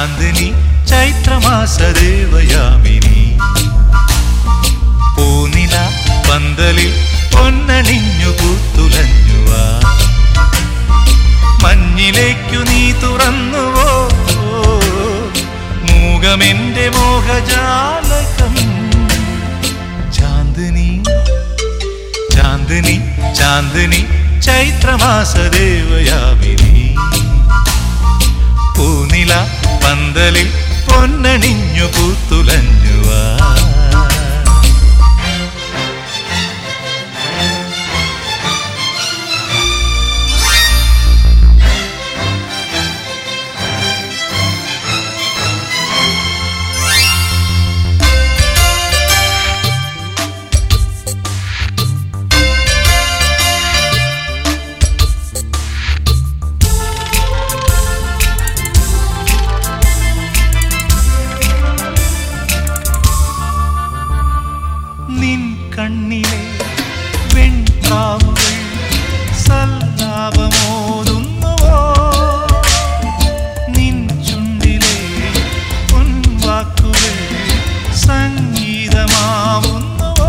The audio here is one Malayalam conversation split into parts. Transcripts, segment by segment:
ചാന്ദിനി ചൈത്രമാസദേവയാമിനി പൂനില പന്തലിൽ പൊന്നണിഞ്ഞു പൂത്തുലഞ്ഞുവാ മഞ്ഞിലേക്കു നീ തുറന്നുവോ മൂകമെന്റെ മോഹജാലകം ചാന്ദിനി ചാന്ദിനി ചാന്ദിനി ചൈത്രമാസദേവയാമിനി പൂനില പന്തലിൽ പൊന്നണിഞ്ഞു പൂത്തുലഞ്ഞുവാ നിൻ കണ്ണിലെ വെൺപ്രാവുകൾ സല്ലാപമോതുന്നുവോ നിൻ ചുണ്ടിലെ പൊൻവാക്കുകൾ സംഗീതമാവുന്നുവോ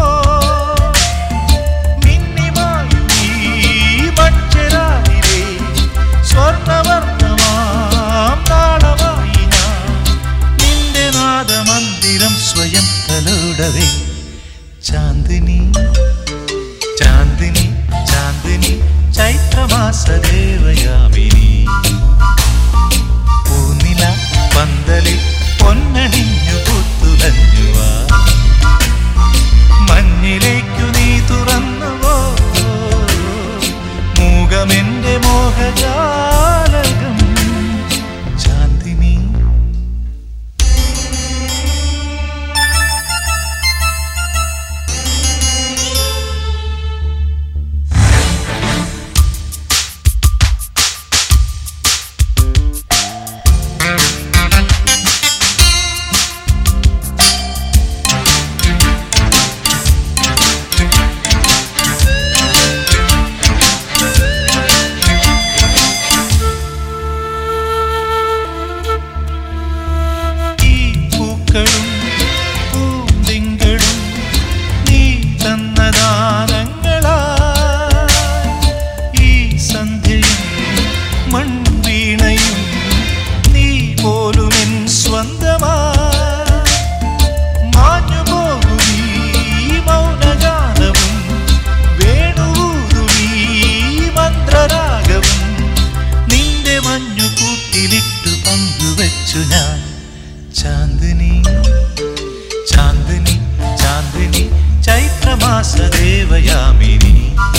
മിന്നിമായും ഈ മച്ചരാതിലെ സ്വർണവർണ്ണമാം താളമായി ഞാൻ നിന്റെ നാദമന്ദിരം സ്വയം തലോടവേ ചാന്ദിനി ചാന്ദിനി ചാന്ദിനി ചൈത്രമാസദേവയാമിനി പൂനില പന്തലിൽ പൊന്നണിഞ്ഞു പൂത്തുലഞ്ഞുവാ മഞ്ഞിലേക്കു നീ തുറന്നുവോ മൂകമെന്റെ മോഹജാലകം ചാന്ദിനി ഈ പൂക്കളും പൂന്തിങ്കളും നീ തന്ന ദാനങ്ങളാ ഈ സന്ധ്യയും മൺവീണയും നീ പോലും എൻ സ്വന്തമാ മാഞ്ഞു പോകും ഈ മൗനഗാനവും വേണുവൂതും ഈ മന്ത്രരാഗവും നിന്റെ മഞ്ഞു കൂട്ടിലിട്ടു പങ്കുവച്ചു ഞാൻ ചാന്ദിനി ചാന്ദിനി ചാന്ദിനി ചൈത്രമാസദേവയാമിനി